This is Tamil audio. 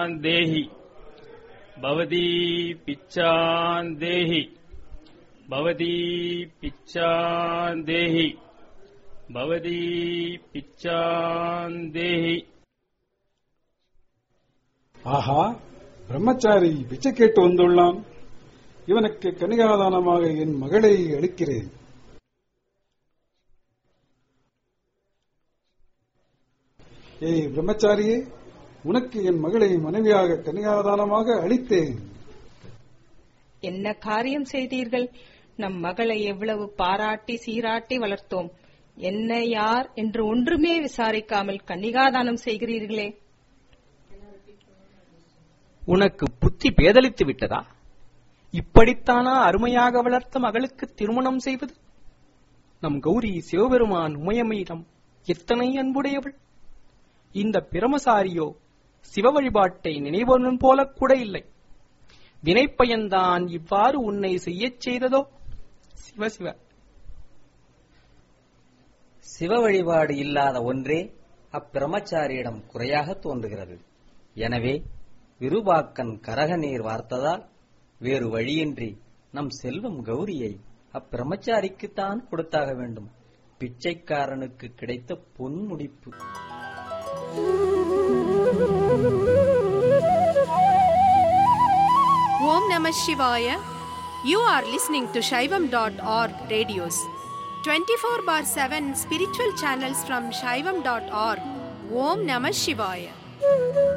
தேஹி பவதி பிச்சான் தேஹி பவதி பிச்சான் தேஹி பவதி பிச்சான் தேஹி ஆஹா பிரம்மச்சாரி பிச்சை கேட்டு வந்துள்ளான் இவனுக்கு கனிகாதானமாக என் மகளை அளிக்கிறேன் ஏய் பிரம்மச்சாரியே உனக்கு என் மகளை மனைவியாக கனிகாதானமாக அளித்தேன் என்ன காரியம் செய்தீர்கள் நம் மகளை எவ்வளவு பாராட்டி சீராட்டி வளர்த்தோம் என்ன யார் என்று ஒன்றுமே விசாரிக்காமல் கன்னிகாதானம் செய்கிறீர்களே உனக்கு புத்தி பேதலித்து விட்டதா இப்படித்தானா அருமையாக வளர்த்த மகளுக்கு திருமணம் செய்வது நம் கௌரி சிவபெருமான் உமையம்மையிடம் எத்தனை அன்புடையவள் இந்த பிரமசாரியோ சிவ வழிபாட்டை நினைவனும் போல கூட இல்லை வினைப்பயன்தான் இவ்வாறு உன்னை செய்யச் செய்ததோ சிவ சிவ சிவ வழிபாடு இல்லாத ஒன்றே அப்பிரமச்சாரியிடம் குறையாக தோன்றுகிறது எனவே விருபாக்கன் கரக நீர் வார்த்ததால் வேறு வழியின்றி நம் செல்வம் கௌரியை அப்பிரமச்சாரிக்குத்தான் கொடுத்தாக வேண்டும் பிச்சைக்காரனுக்கு கிடைத்த பொன் முடிப்பு Om Namah Shivaya. You are listening to Shaivam.org radios. 24 bar 7 spiritual channels from Shaivam.org. Om Namah Shivaya.